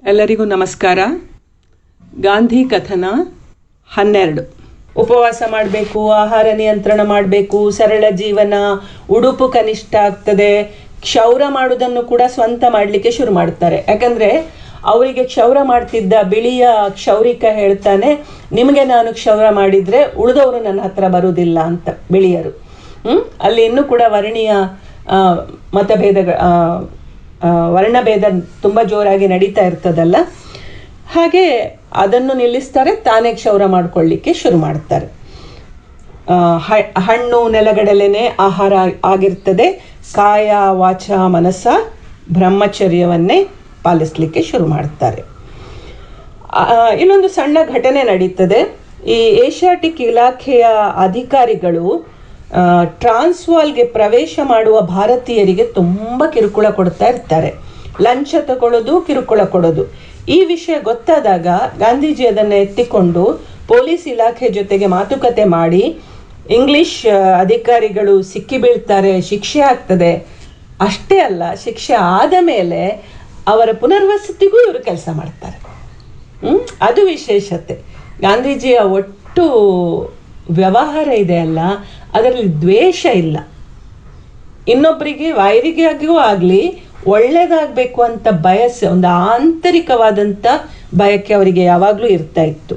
ಎಲ್ಲರಿಗೂ ನಮಸ್ಕಾರ ಗಾಂಧಿ ಕಥನ ಹನ್ನೆರಡು ಉಪವಾಸ ಮಾಡಬೇಕು ಆಹಾರ ನಿಯಂತ್ರಣ ಮಾಡಬೇಕು ಸರಳ ಜೀವನ ಉಡುಪು ಕನಿಷ್ಠ ಆಗ್ತದೆ ಕ್ಷೌರ ಮಾಡುವುದನ್ನು ಕೂಡ ಸ್ವಂತ ಮಾಡಲಿಕ್ಕೆ ಶುರು ಮಾಡ್ತಾರೆ ಯಾಕಂದ್ರೆ ಅವರಿಗೆ ಕ್ಷೌರ ಮಾಡ್ತಿದ್ದ ಬಿಳಿಯ ಕ್ಷೌರಿಕ ಹೇಳ್ತಾನೆ ನಿಮಗೆ ನಾನು ಕ್ಷೌರ ಮಾಡಿದ್ರೆ ಉಳಿದವರು ನನ್ನ ಹತ್ರ ಬರುವುದಿಲ್ಲ ಅಂತ ಬಿಳಿಯರು ಹ್ಮ್ ಅಲ್ಲಿ ಇನ್ನೂ ಕೂಡ ವರ್ಣೀಯ ಆ, ಮತಭೇದಗಳ ಆ, ಆ, ವರ್ಣಭೇದ ತುಂಬ ಜೋರಾಗಿ ನಡೀತಾ ಇರ್ತದಲ್ಲ ಹಾಗೆ ಅದನ್ನು ನಿಲ್ಲಿಸ್ತಾರೆ ತಾನೇ ಕ್ಷೌರ ಮಾಡ್ಕೊಳ್ಳಿಕ್ಕೆ ಶುರು ಮಾಡ್ತಾರೆ ಆ, ಹ- ಹಣ್ಣು ನೆಲಗಡಲೆನೆ ಆಹಾರ ಆಗಿರ್ತದೆ ಕಾಯ ವಾಚ ಮನಸ್ಸ ಬ್ರಹ್ಮಚರ್ಯವನ್ನೇ ಪಾಲಿಸಲಿಕ್ಕೆ ಶುರು ಮಾಡ್ತಾರೆ ಆ, ಇನ್ನೊಂದು ಸಣ್ಣ ಘಟನೆ ನಡೀತದೆ ಈ ಏಷ್ಯಾಟಿಕ್ ಇಲಾಖೆಯ ಅಧಿಕಾರಿಗಳು ಆ, ಟ್ರಾನ್ಸ್ವಾಲ್ಗೆ ಪ್ರವೇಶ ಮಾಡುವ ಭಾರತೀಯರಿಗೆ ತುಂಬ ಕಿರುಕುಳ ಕೊಡ್ತಾ ಇರ್ತಾರೆ ಲಂಚ ತಗೊಳ್ಳೋದು ಕಿರುಕುಳ ಕೊಡೋದು ಈ ವಿಷಯ ಗೊತ್ತಾದಾಗ ಗಾಂಧೀಜಿ ಅದನ್ನು ಎತ್ತಿಕೊಂಡು ಪೊಲೀಸ್ ಇಲಾಖೆ ಜೊತೆಗೆ ಮಾತುಕತೆ ಮಾಡಿ ಇಂಗ್ಲಿಷ್ ಆ, ಅಧಿಕಾರಿಗಳು ಸಿಕ್ಕಿ ಬೀಳ್ತಾರೆ ಶಿಕ್ಷೆ ಆಗ್ತದೆ ಅಷ್ಟೇ ಅಲ್ಲ ಶಿಕ್ಷೆ ಆದ ಮೇಲೆ ಅವರ ಪುನರ್ವಸತಿಗೂ ಇವರು ಕೆಲಸ ಮಾಡ್ತಾರೆ ಹ್ಮ್? ಅದು ವಿಶೇಷತೆ ಗಾಂಧೀಜಿಯ ಒಟ್ಟು ವ್ಯವಹಾರ ಇದೆ ಅಲ್ಲ ಅದರಲ್ಲಿ ದ್ವೇಷ ಇಲ್ಲ ಇನ್ನೊಬ್ಬರಿಗೆ ವೈರಿಗಾಗಿಯೂ ಆಗಲಿ ಒಳ್ಳೇದಾಗಬೇಕು ಅಂತ ಬಯಸೆ ಒಂದು ಆಂತರಿಕವಾದಂಥ ಬಯಕೆ ಅವರಿಗೆ ಯಾವಾಗಲೂ ಇರ್ತಾ ಇತ್ತು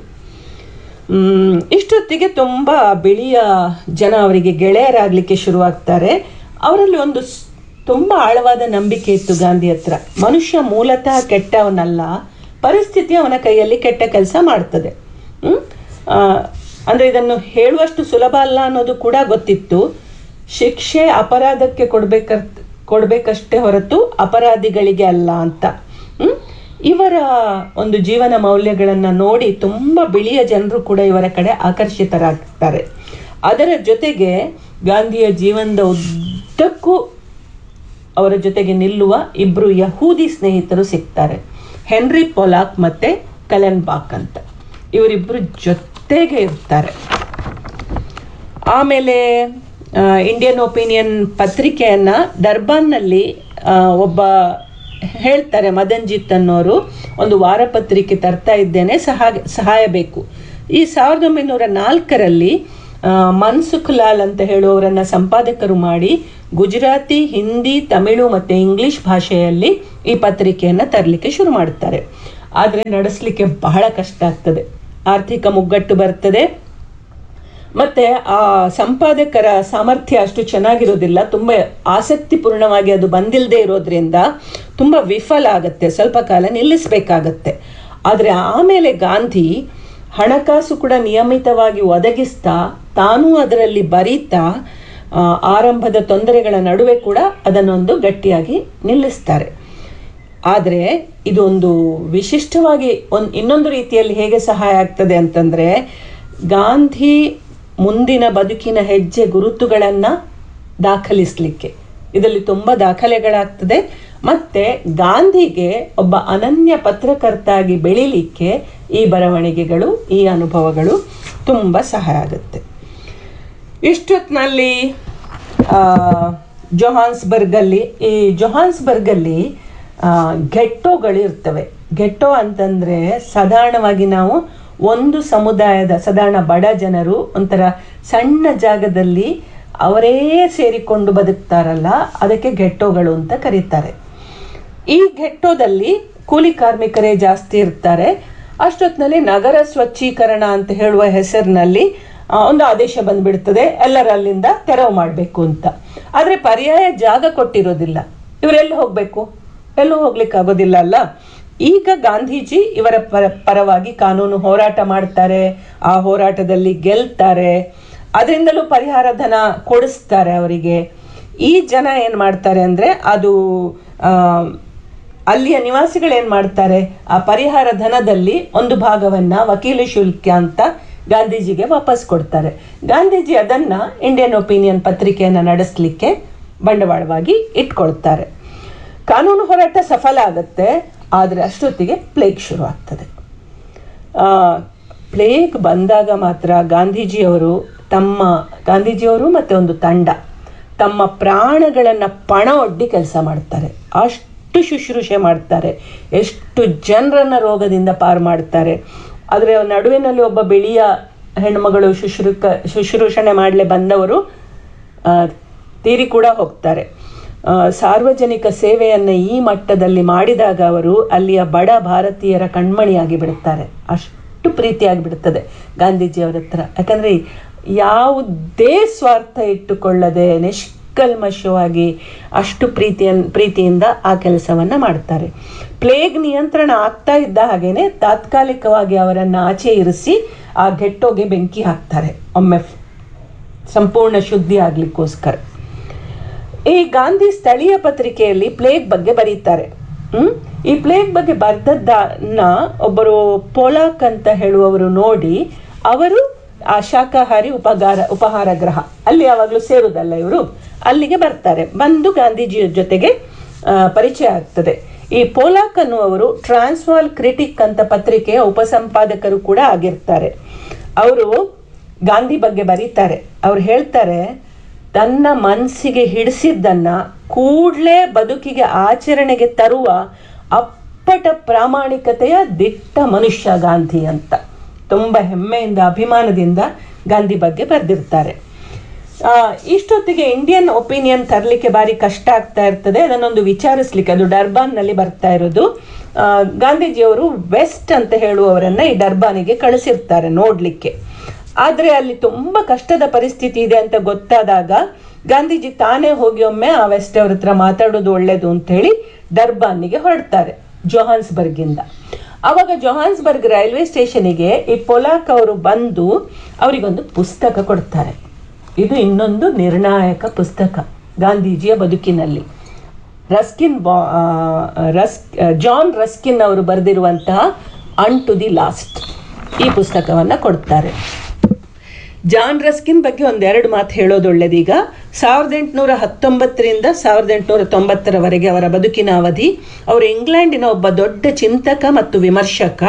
ಮ್, ಇಷ್ಟೊತ್ತಿಗೆ ತುಂಬ ಬಿಳಿಯ ಜನ ಅವರಿಗೆ ಗೆಳೆಯರಾಗಲಿಕ್ಕೆ ಶುರುವಾಗ್ತಾರೆ ಅವರಲ್ಲಿ ಒಂದು ಸ್- ತುಂಬ ಆಳವಾದ ನಂಬಿಕೆ ಇತ್ತು ಗಾಂಧಿ ಹತ್ರ ಮನುಷ್ಯ ಮೂಲತಃ ಕೆಟ್ಟವನಲ್ಲ ಪರಿಸ್ಥಿತಿ ಅವನ ಕೈಯಲ್ಲಿ ಕೆಟ್ಟ ಕೆಲಸ ಮಾಡ್ತದೆ ಹ್ಮ್? ಆ, ಅಂದ್ರೆ ಇದನ್ನು ಹೇಳುವಷ್ಟು ಸುಲಭ ಅಲ್ಲ ಅನ್ನೋದು ಕೂಡ ಗೊತ್ತಿತ್ತು ಶಿಕ್ಷೆ ಅಪರಾಧಕ್ಕೆ ಕೊಡ್ಬೇಕ ಕೊಡ್ಬೇಕಷ್ಟೇ ಹೊರತು ಅಪರಾಧಿಗಳಿಗೆ ಅಲ್ಲ ಅಂತ ಹ್ಮ್? ಇವರ ಒಂದು ಜೀವನ ಮೌಲ್ಯಗಳನ್ನು ನೋಡಿ ತುಂಬ ಬಿಳಿಯ ಜನರು ಕೂಡ ಇವರ ಕಡೆ ಆಕರ್ಷಿತರಾಗ್ತಾರೆ ಅದರ ಜೊತೆಗೆ ಗಾಂಧಿಯ ಜೀವನದ ಉದ್ದಕ್ಕೂ ಅವರ ಜೊತೆಗೆ ನಿಲ್ಲುವ ಇಬ್ಬರು ಯಹೂದಿ ಸ್ನೇಹಿತರು ಸಿಗ್ತಾರೆ ಹೆನ್ರಿ ಪೊಲಾಕ್ ಮತ್ತೆ ಕಲೆನ್ ಬಾಕ್ ಅಂತ ಇವರಿಬ್ಬರು ಜೊತೆಗೆ ಇರ್ತಾರೆ ಆಮೇಲೆ ಆ, ಇಂಡಿಯನ್ ಒಪಿನಿಯನ್ ಪತ್ರಿಕೆಯನ್ನು ಡರ್ಬಾನ್ನಲ್ಲಿ ಆ, ಒಬ್ಬ ಹೇಳ್ತಾರೆ ಮದನ್ಜಿತ್ ಅನ್ನೋರು ಒಂದು ವಾರಪತ್ರಿಕೆ ತರ್ತಾ ಇದ್ದೇನೆ ಸಹಾಯ ಸಹಾಯ ಬೇಕು ಈ ಸಾವಿರದ ಒಂಬೈನೂರ ನಾಲ್ಕರಲ್ಲಿ ಆ, ಮನ್ಸುಖ್ ಲಾಲ್ ಅಂತ ಹೇಳುವವರನ್ನ ಸಂಪಾದಕರು ಮಾಡಿ ಗುಜರಾತಿ ಹಿಂದಿ ತಮಿಳು ಮತ್ತು ಇಂಗ್ಲಿಷ್ ಭಾಷೆಯಲ್ಲಿ ಈ ಪತ್ರಿಕೆಯನ್ನು ತರಲಿಕ್ಕೆ ಶುರು ಮಾಡ್ತಾರೆ ಆದರೆ ನಡೆಸಲಿಕ್ಕೆ ಬಹಳ ಕಷ್ಟ ಆಗ್ತದೆ ಆರ್ಥಿಕ ಮುಗ್ಗಟ್ಟು ಬರ್ತದೆ ಮತ್ತೆ ಆ ಸಂಪಾದಕರ ಸಾಮರ್ಥ್ಯ ಅಷ್ಟು ಚೆನ್ನಾಗಿರೋದಿಲ್ಲ ತುಂಬ ಆಸಕ್ತಿಪೂರ್ಣವಾಗಿ ಅದು ಬಂದಿಲ್ಲದೆ ಇರೋದ್ರಿಂದ ತುಂಬ ವಿಫಲ ಆಗುತ್ತೆ ಸ್ವಲ್ಪ ಕಾಲ ನಿಲ್ಲಿಸಬೇಕಾಗತ್ತೆ ಆದರೆ ಆಮೇಲೆ ಗಾಂಧಿ ಹಣಕಾಸು ಕೂಡ ನಿಯಮಿತವಾಗಿ ಒದಗಿಸ್ತಾ ತಾನೂ ಅದರಲ್ಲಿ ಬರೀತಾ ಆ, ಆರಂಭದ ತೊಂದರೆಗಳ ನಡುವೆ ಕೂಡ ಅದನ್ನೊಂದು ಗಟ್ಟಿಯಾಗಿ ನಿಲ್ಲಿಸ್ತಾರೆ ಆದರೆ ಇದೊಂದು ವಿಶಿಷ್ಟವಾಗಿ ಒಂದು ಇನ್ನೊಂದು ರೀತಿಯಲ್ಲಿ ಹೇಗೆ ಸಹಾಯ ಆಗ್ತದೆ ಅಂತಂದರೆ ಗಾಂಧಿ ಮುಂದಿನ ಬದುಕಿನ ಹೆಜ್ಜೆ ಗುರುತುಗಳನ್ನು ದಾಖಲಿಸಲಿಕ್ಕೆ ಇದರಲ್ಲಿ ತುಂಬ ದಾಖಲೆಗಳಾಗ್ತದೆ ಮತ್ತು ಗಾಂಧಿಗೆ ಒಬ್ಬ ಅನನ್ಯ ಪತ್ರಕರ್ತಾಗಿ ಬೆಳಿಲಿಕ್ಕೆ ಈ ಬರವಣಿಗೆಗಳು ಈ ಅನುಭವಗಳು ತುಂಬ ಸಹಾಯ ಆಗುತ್ತೆ ಇಷ್ಟೊತ್ತಿನಲ್ಲಿ ಜೊಹಾನ್ಸ್ಬರ್ಗಲ್ಲಿ ಈ ಜೊಹಾನ್ಸ್ಬರ್ಗಲ್ಲಿ ಘೆಟ್ಟೋಗಳು ಇರ್ತವೆ ಘೆಟ್ಟೋ ಅಂತಂದರೆ ಸಾಧಾರಣವಾಗಿ ನಾವು ಒಂದು ಸಮುದಾಯದ ಸಾಧಾರಣ ಬಡ ಜನರು ಒಂಥರ ಸಣ್ಣ ಜಾಗದಲ್ಲಿ ಅವರೇ ಸೇರಿಕೊಂಡು ಬದುಕ್ತಾರಲ್ಲ ಅದಕ್ಕೆ ಘೆಟ್ಟೋಗಳು ಅಂತ ಕರೀತಾರೆ ಈ ಘೆಟ್ಟೋದಲ್ಲಿ ಕೂಲಿ ಕಾರ್ಮಿಕರೇ ಜಾಸ್ತಿ ಇರ್ತಾರೆ ಅಷ್ಟೊತ್ತಿನಲ್ಲಿ ನಗರ ಸ್ವಚ್ಛೀಕರಣ ಅಂತ ಹೇಳುವ ಹೆಸರಿನಲ್ಲಿ ಆ, ಒಂದು ಆದೇಶ ಬಂದ್ಬಿಡ್ತದೆ ಎಲ್ಲರ ಅಲ್ಲಿಂದ ತೆರವು ಮಾಡಬೇಕು ಅಂತ ಆದರೆ ಪರ್ಯಾಯ ಜಾಗ ಕೊಟ್ಟಿರೋದಿಲ್ಲ ಇವರೆಲ್ಲಿ ಹೋಗಬೇಕು ಎಲ್ಲೂ ಹೋಗ್ಲಿಕ್ಕೆ ಆಗೋದಿಲ್ಲ ಅಲ್ಲ ಈಗ ಗಾಂಧೀಜಿ ಇವರ ಪರ ಪರವಾಗಿ ಕಾನೂನು ಹೋರಾಟ ಮಾಡ್ತಾರೆ ಆ ಹೋರಾಟದಲ್ಲಿ ಗೆಲ್ತಾರೆ ಅದರಿಂದಲೂ ಪರಿಹಾರ ಧನ ಕೊಡಿಸ್ತಾರೆ ಅವರಿಗೆ ಈ ಜನ ಏನು ಮಾಡ್ತಾರೆ ಅಂದರೆ ಅದು ಆ, ಅಲ್ಲಿಯ ನಿವಾಸಿಗಳು ಏನು ಮಾಡ್ತಾರೆ ಆ ಪರಿಹಾರ ಧನದಲ್ಲಿ ಒಂದು ಭಾಗವನ್ನ ವಕೀಲಿ ಶುಲ್ಕ ಅಂತ ಗಾಂಧೀಜಿಗೆ ವಾಪಸ್ ಕೊಡ್ತಾರೆ ಗಾಂಧೀಜಿ ಅದನ್ನ ಇಂಡಿಯನ್ ಒಪಿನಿಯನ್ ಪತ್ರಿಕೆಯನ್ನು ನಡೆಸಲಿಕ್ಕೆ ಬಂಡವಾಳವಾಗಿ ಇಟ್ಕೊಳ್ತಾರೆ ಕಾನೂನು ಹೋರಾಟ ಸಫಲ ಆಗುತ್ತೆ ಆದರೆ ಅಷ್ಟೊತ್ತಿಗೆ ಪ್ಲೇಗ್ ಶುರು ಆಗ್ತದೆ ಆ, ಪ್ಲೇಗ್ ಬಂದಾಗ ಮಾತ್ರ ಗಾಂಧೀಜಿಯವರು ತಮ್ಮ ಗಾಂಧೀಜಿಯವರು ಮತ್ತು ಒಂದು ತಂಡ ತಮ್ಮ ಪ್ರಾಣಗಳನ್ನು ಪಣ ಒಡ್ಡಿ ಕೆಲಸ ಮಾಡ್ತಾರೆ ಅಷ್ಟು ಎಷ್ಟು ಶುಶ್ರೂಷೆ ಮಾಡ್ತಾರೆ ಎಷ್ಟು ಜನರನ್ನ ರೋಗದಿಂದ ಪಾರು ಮಾಡ್ತಾರೆ ಆದರೆ ನಡುವಿನಲ್ಲಿ ಒಬ್ಬ ಬಿಳಿಯ ಹೆಣ್ಮಗಳು ಶುಶ್ರೂಕ ಶುಶ್ರೂಷಣೆ ಮಾಡಲೆ ಬಂದವರು ಆ, ತೀರಿ ಕೂಡ ಹೋಗ್ತಾರೆ ಆ, ಸಾರ್ವಜನಿಕ ಸೇವೆಯನ್ನು ಈ ಮಟ್ಟದಲ್ಲಿ ಮಾಡಿದಾಗ ಅವರು ಅಲ್ಲಿಯ ಬಡ ಭಾರತೀಯರ ಕಣ್ಮಣಿಯಾಗಿ ಬಿಡುತ್ತಾರೆ ಅಷ್ಟು ಪ್ರೀತಿಯಾಗಿ ಬಿಡುತ್ತದೆ ಗಾಂಧೀಜಿಯವರ ಹತ್ರ ಯಾಕಂದರೆ ಯಾವುದೇ ಸ್ವಾರ್ಥ ಇಟ್ಟುಕೊಳ್ಳದೆ ನಿಷ್ಕಲ್ಮಶವಾಗಿ ಅಷ್ಟು ಪ್ರೀತಿಯನ್ ಪ್ರೀತಿಯಿಂದ ಆ ಕೆಲಸವನ್ನು ಮಾಡ್ತಾರೆ ಪ್ಲೇಗ್ ನಿಯಂತ್ರಣ ಆಗ್ತಾ ಇದ್ದ ಹಾಗೇನೆ ತಾತ್ಕಾಲಿಕವಾಗಿ ಅವರನ್ನು ಆಚೆ ಇರಿಸಿ ಆ ಗೆಟ್ಟೋಗೆ ಬೆಂಕಿ ಹಾಕ್ತಾರೆ ಒಮ್ಮೆ ಸಂಪೂರ್ಣ ಶುದ್ಧಿ ಆಗ್ಲಿಕ್ಕೋಸ್ಕರ ಈ ಗಾಂಧಿ ಸ್ಥಳೀಯ ಪತ್ರಿಕೆಯಲ್ಲಿ ಪ್ಲೇಗ್ ಬಗ್ಗೆ ಬರೀತಾರೆ ಹ್ಮ್? ಈ ಪ್ಲೇಗ್ ಬಗ್ಗೆ ಬರ್ದದ್ದನ್ನ ಒಬ್ಬರು ಪೋಲಾಕ್ ಅಂತ ಹೇಳುವವರು ನೋಡಿ ಅವರು ಆ ಶಾಕಾಹಾರಿ ಉಪಗಾರ ಉಪಹಾರ ಗೃಹ ಅಲ್ಲಿ ಯಾವಾಗಲೂ ಸೇರುದಲ್ಲ ಇವರು ಅಲ್ಲಿಗೆ ಬರ್ತಾರೆ ಬಂದು ಗಾಂಧೀಜಿಯ ಜೊತೆಗೆ ಆ, ಪರಿಚಯ ಆಗ್ತದೆ ಈ ಪೋಲಾಕ್ ಅನ್ನುವರು ಟ್ರಾನ್ಸ್ವಾಲ್ ಕ್ರಿಟಿಕ್ ಅಂತ ಪತ್ರಿಕೆಯ ಉಪಸಂಪಾದಕರು ಕೂಡ ಆಗಿರ್ತಾರೆ ಅವರು ಗಾಂಧಿ ಬಗ್ಗೆ ಬರೀತಾರೆ ಅವ್ರು ಹೇಳ್ತಾರೆ ತನ್ನ ಮನಸ್ಸಿಗೆ ಹಿಡಿಸಿದ್ದನ್ನ ಕೂಡಲೇ ಬದುಕಿಗೆ ಆಚರಣೆಗೆ ತರುವ ಅಪ್ಪಟ ಪ್ರಾಮಾಣಿಕತೆಯ ದಿಟ್ಟ ಮನುಷ್ಯ ಗಾಂಧಿ ಅಂತ ತುಂಬ ಹೆಮ್ಮೆಯಿಂದ ಅಭಿಮಾನದಿಂದ ಗಾಂಧಿ ಬಗ್ಗೆ ಬರೆದಿರ್ತಾರೆ ಆ, ಇಷ್ಟೊತ್ತಿಗೆ ಇಂಡಿಯನ್ ಒಪಿನಿಯನ್ ತರಲಿಕ್ಕೆ ಭಾರಿ ಕಷ್ಟ ಆಗ್ತಾ ಇರ್ತದೆ ಅದನ್ನೊಂದು ವಿಚಾರಿಸ್ಲಿಕ್ಕೆ ಅದು ಡರ್ಬಾನ್ನಲ್ಲಿ ಬರ್ತಾ ಇರೋದು ಆ, ಗಾಂಧೀಜಿಯವರು ವೆಸ್ಟ್ ಅಂತ ಹೇಳುವವರನ್ನ ಈ ಡರ್ಬಾನಿಗೆ ಕಳಿಸಿರ್ತಾರೆ ನೋಡ್ಲಿಕ್ಕೆ ಆದರೆ ಅಲ್ಲಿ ತುಂಬ ಕಷ್ಟದ ಪರಿಸ್ಥಿತಿ ಇದೆ ಅಂತ ಗೊತ್ತಾದಾಗ ಗಾಂಧೀಜಿ ತಾನೇ ಹೋಗಿ ಒಮ್ಮೆ ಆ ವೆಸ್ಟ್ ಅವ್ರ ಹತ್ರ ಮಾತಾಡೋದು ಒಳ್ಳೇದು ಅಂತ ಹೇಳಿ ಡರ್ಬಾನಿಗೆ ಹೊರಡ್ತಾರೆ ಜೊಹಾನ್ಸ್ಬರ್ಗಿಂದ ಅವಾಗ ಜೊಹಾನ್ಸ್ಬರ್ಗ್ ರೈಲ್ವೆ ಸ್ಟೇಷನಿಗೆ ಈ ಪೊಲಾಕ್ ಅವರು ಬಂದು ಅವರಿಗೊಂದು ಪುಸ್ತಕ ಕೊಡ್ತಾರೆ ಇದು ಇನ್ನೊಂದು ನಿರ್ಣಾಯಕ ಪುಸ್ತಕ ಗಾಂಧೀಜಿಯ ಬದುಕಿನಲ್ಲಿ ರಸ್ಕಿನ್ ಬಾ ಆ, ರಸ್ ಜಾನ್ ರಸ್ಕಿನ್ ಅವರು ಬರೆದಿರುವಂತಹ ಅನ್ ಟು ದಿ ಲಾಸ್ಟ್ ಈ ಪುಸ್ತಕವನ್ನು ಕೊಡ್ತಾರೆ ಜಾನ್ ರಸ್ಕಿನ್ ಬಗ್ಗೆ ಒಂದೆರಡು ಮಾತು ಹೇಳೋದು ಒಳ್ಳೆದೀಗ ಸಾವಿರದ ಎಂಟುನೂರ ಹತ್ತೊಂಬತ್ತರಿಂದ ಸಾವಿರದ ಎಂಟುನೂರ ತೊಂಬತ್ತರವರೆಗೆ ಅವರ ಬದುಕಿನ ಅವಧಿ ಅವರು ಇಂಗ್ಲೆಂಡಿನ ಒಬ್ಬ ದೊಡ್ಡ ಚಿಂತಕ ಮತ್ತು ವಿಮರ್ಶಕ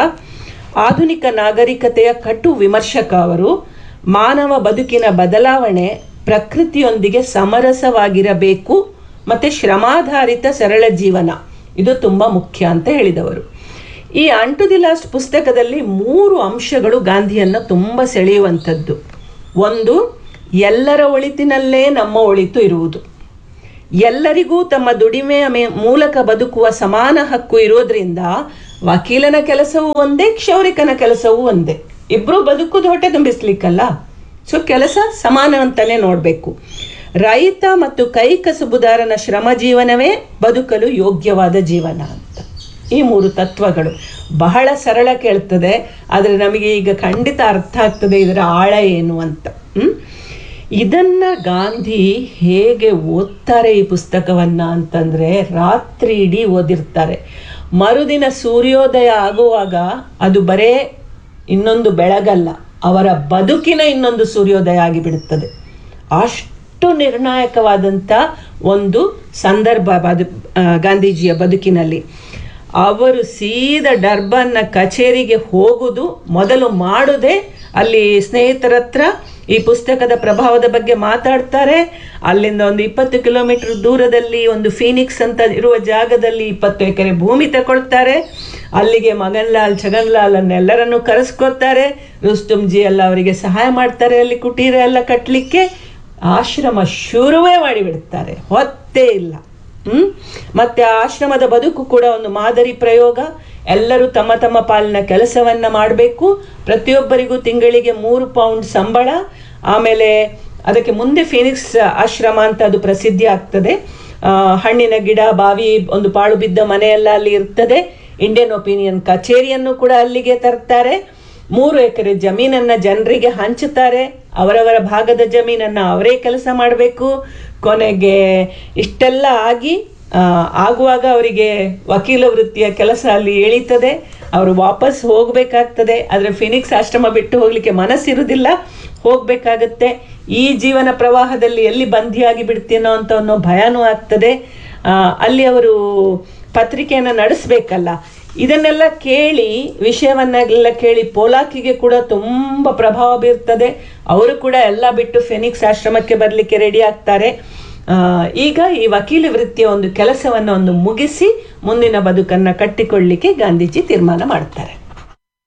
ಆಧುನಿಕ ನಾಗರಿಕತೆಯ ಕಟು ವಿಮರ್ಶಕ ಅವರು ಮಾನವ ಬದುಕಿನ ಬದಲಾವಣೆ ಪ್ರಕೃತಿಯೊಂದಿಗೆ ಸಮರಸವಾಗಿರಬೇಕು ಮತ್ತು ಶ್ರಮಾಧಾರಿತ ಸರಳ ಜೀವನ ಇದು ತುಂಬ ಮುಖ್ಯ ಅಂತ ಹೇಳಿದವರು ಈ ಅಂಟು ದಿ ಲಾಸ್ಟ್ ಪುಸ್ತಕದಲ್ಲಿ ಮೂರು ಅಂಶಗಳು ಗಾಂಧಿಯನ್ನು ತುಂಬ ಸೆಳೆಯುವಂಥದ್ದು ಒಂದು ಎಲ್ಲರ ಒಳಿತಿನಲ್ಲೇ ನಮ್ಮ ಒಳಿತು ಇರುವುದು ಎಲ್ಲರಿಗೂ ತಮ್ಮ ದುಡಿಮೆಯ ಮೇ- ಮೂಲಕ ಬದುಕುವ ಸಮಾನ ಹಕ್ಕು ಇರೋದ್ರಿಂದ ವಕೀಲನ ಕೆಲಸವೂ ಒಂದೇ ಕ್ಷೌರಿಕನ ಕೆಲಸವೂ ಒಂದೇ ಇಬ್ರು ಬದುಕುದು ಹೊಟ್ಟೆ ತುಂಬಿಸ್ಲಿಕ್ಕಲ್ಲ ಸೊ ಕೆಲಸ ಸಮಾನ ಅಂತಾನೆ ನೋಡಬೇಕು ರೈತ ಮತ್ತು ಕೈ ಕಸುಬುದಾರನ ಶ್ರಮ ಜೀವನವೇ ಬದುಕಲು ಯೋಗ್ಯವಾದ ಜೀವನ ಅಂತ ಈ ಮೂರು ತತ್ವಗಳು ಬಹಳ ಸರಳ ಕೇಳ್ತದೆ ಆದರೆ ನಮಗೆ ಈಗ ಖಂಡಿತ ಅರ್ಥ ಆಗ್ತದೆ ಇದರ ಆಳ ಏನು ಅಂತ ಹ್ಮ್? ಇದನ್ನ ಗಾಂಧಿ ಹೇಗೆ ಓದ್ತಾರೆ ಈ ಪುಸ್ತಕವನ್ನ ಅಂತಂದ್ರೆ ರಾತ್ರಿ ಇಡೀ ಓದಿರ್ತಾರೆ ಮರುದಿನ ಸೂರ್ಯೋದಯ ಆಗುವಾಗ ಅದು ಬರೇ ಇನ್ನೊಂದು ಬೆಳಗಲ್ಲ ಅವರ ಬದುಕಿನ ಇನ್ನೊಂದು ಸೂರ್ಯೋದಯ ಆಗಿಬಿಡುತ್ತದೆ ಅಷ್ಟು ನಿರ್ಣಾಯಕವಾದಂಥ ಒಂದು ಸಂದರ್ಭ ಬದು ಆ, ಗಾಂಧೀಜಿಯ ಬದುಕಿನಲ್ಲಿ ಅವರು ಸೀದಾ ಡರ್ಬನ್ನ ಕಚೇರಿಗೆ ಹೋಗುದು ಮೊದಲು ಮಾಡುದೇ ಅಲ್ಲಿ ಸ್ನೇಹಿತರ ಹತ್ರ ಈ ಪುಸ್ತಕದ ಪ್ರಭಾವದ ಬಗ್ಗೆ ಮಾತಾಡ್ತಾರೆ ಅಲ್ಲಿಂದ ಒಂದು ಇಪ್ಪತ್ತು ಕಿಲೋಮೀಟರ್ ದೂರದಲ್ಲಿ ಒಂದು ಫೀನಿಕ್ಸ್ ಅಂತ ಇರುವ ಜಾಗದಲ್ಲಿ ಇಪ್ಪತ್ತು ಎಕರೆ ಭೂಮಿ ತಗೊಳ್ತಾರೆ ಅಲ್ಲಿಗೆ ಮಗನ್ಲಾಲ್ ಛಗನ್ಲಾಲ್ ಅನ್ನೆಲ್ಲರನ್ನು ಕರೆಸ್ಕೊತಾರೆ ರುಸ್ತುಂಜಿ ಎಲ್ಲ ಅವರಿಗೆ ಸಹಾಯ ಮಾಡ್ತಾರೆ ಅಲ್ಲಿ ಕುಟೀರ ಎಲ್ಲ ಕಟ್ಟಲಿಕ್ಕೆ ಆಶ್ರಮ ಶುರುವೇ ಮಾಡಿಬಿಡ್ತಾರೆ ಹೊತ್ತೇ ಇಲ್ಲ ಹ್ಮ್ ಮತ್ತೆ ಆ ಆಶ್ರಮದ ಬದುಕು ಕೂಡ ಒಂದು ಮಾದರಿ ಪ್ರಯೋಗ ಎಲ್ಲರೂ ತಮ್ಮ ತಮ್ಮ ಪಾಲಿನ ಕೆಲಸವನ್ನ ಮಾಡಬೇಕು ಪ್ರತಿಯೊಬ್ಬರಿಗೂ ತಿಂಗಳಿಗೆ ಮೂರು ಪೌಂಡ್ ಸಂಬಳ ಆಮೇಲೆ ಅದಕ್ಕೆ ಮುಂದೆ ಫಿನಿಕ್ಸ್ ಆಶ್ರಮ ಅಂತ ಅದು ಪ್ರಸಿದ್ಧಿ ಆಗ್ತದೆ ಆ, ಹಣ್ಣಿನ ಗಿಡ ಬಾವಿ ಒಂದು ಪಾಳು ಬಿದ್ದ ಮನೆಯೆಲ್ಲ ಅಲ್ಲಿ ಇರ್ತದೆ ಇಂಡಿಯನ್ ಒಪಿನಿಯನ್ ಕಚೇರಿಯನ್ನು ಕೂಡ ಅಲ್ಲಿಗೆ ತರ್ತಾರೆ ಮೂರು ಎಕರೆ ಜಮೀನನ್ನ ಜನರಿಗೆ ಹಂಚುತ್ತಾರೆ ಅವರವರ ಭಾಗದ ಜಮೀನನ್ನ ಅವರೇ ಕೆಲಸ ಮಾಡಬೇಕು ಕೊನೆಗೆ ಇಷ್ಟೆಲ್ಲ ಆಗಿ ಆ, ಆಗುವಾಗ ಅವರಿಗೆ ವಕೀಲ ವೃತ್ತಿಯ ಕೆಲಸ ಅಲ್ಲಿ ಎಳೀತದೆ ಅವರು ವಾಪಸ್ ಹೋಗಬೇಕಾಗ್ತದೆ ಆದರೆ ಫಿನಿಕ್ಸ್ ಆಶ್ರಮ ಬಿಟ್ಟು ಹೋಗಲಿಕ್ಕೆ ಮನಸ್ಸಿರುವುದಿಲ್ಲ ಹೋಗಬೇಕಾಗತ್ತೆ ಈ ಜೀವನ ಪ್ರವಾಹದಲ್ಲಿ ಎಲ್ಲಿ ಬಂಧಿಯಾಗಿ ಬಿಡ್ತೀನೋ ಅಂತ ಅನ್ನೋ ಭಯನೂ ಆಗ್ತದೆ ಆ, ಅಲ್ಲಿ ಅವರು ಪತ್ರಿಕೆಯನ್ನು ನಡೆಸಬೇಕಲ್ಲ ಇದನ್ನೆಲ್ಲ ಕೇಳಿ ವಿಷಯವನ್ನೆಲ್ಲ ಕೇಳಿ ಪೋಲಾಕಿಗೆ ಕೂಡ ತುಂಬ ಪ್ರಭಾವ ಬೀರ್ತದೆ ಅವರು ಕೂಡ ಎಲ್ಲ ಬಿಟ್ಟು ಫೆನಿಕ್ಸ್ ಆಶ್ರಮಕ್ಕೆ ಬರಲಿಕ್ಕೆ ರೆಡಿ ಆಗ್ತಾರೆ ಆ, ಈಗ ಈ ವಕೀಲ ವೃತ್ತಿಯ ಒಂದು ಕೆಲಸವನ್ನು ಒಂದು ಮುಗಿಸಿ ಮುಂದಿನ ಬದುಕನ್ನು ಕಟ್ಟಿಕೊಳ್ಳಿಕ್ಕೆ ಗಾಂಧೀಜಿ ತೀರ್ಮಾನ ಮಾಡ್ತಾರೆ